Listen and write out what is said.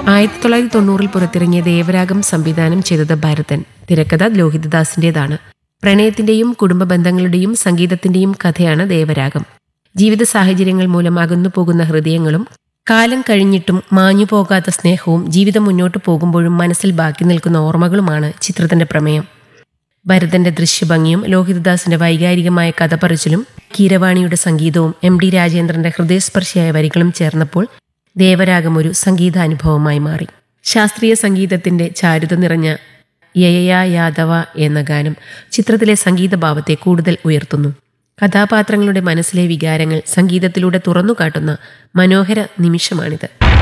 ആയിരത്തി തൊള്ളായിരത്തി തൊണ്ണൂറിൽ പുറത്തിറങ്ങിയ ദേവരാഗം സംവിധാനം ചെയ്തത് ഭരതൻ തിരക്കഥ ലോഹിതദാസിന്റേതാണ് പ്രണയത്തിന്റെയും കുടുംബ ബന്ധങ്ങളുടെയും സംഗീതത്തിന്റെയും കഥയാണ് ദേവരാഗം ജീവിത സാഹചര്യങ്ങൾ മൂലം അകന്നു പോകുന്ന ഹൃദയങ്ങളും കാലം കഴിഞ്ഞിട്ടും മാഞ്ഞു പോകാത്ത സ്നേഹവും ജീവിതം മുന്നോട്ട് പോകുമ്പോഴും മനസ്സിൽ ബാക്കി നിൽക്കുന്ന ഓർമ്മകളുമാണ് ചിത്രത്തിന്റെ പ്രമേയം ഭരതന്റെ ദൃശ്യഭംഗിയും ലോഹിതദാസിന്റെ വൈകാരികമായ കഥ പറച്ചിലും കീരവാണിയുടെ സംഗീതവും എം ഡി രാജേന്ദ്രന്റെ ഹൃദയസ്പർശിയായ വരികളും ചേർന്നപ്പോൾ ദേവരാഗം ഒരു സംഗീതാനുഭവമായി മാറി ശാസ്ത്രീയ സംഗീതത്തിന്റെ ചാരുത നിറഞ്ഞ യയയ യാദവ എന്ന ഗാനം ചിത്രത്തിലെ സംഗീതഭാവത്തെ കൂടുതൽ ഉയർത്തുന്നു കഥാപാത്രങ്ങളുടെ മനസ്സിലെ വികാരങ്ങൾ സംഗീതത്തിലൂടെ തുറന്നു കാട്ടുന്ന മനോഹര നിമിഷമാണിത്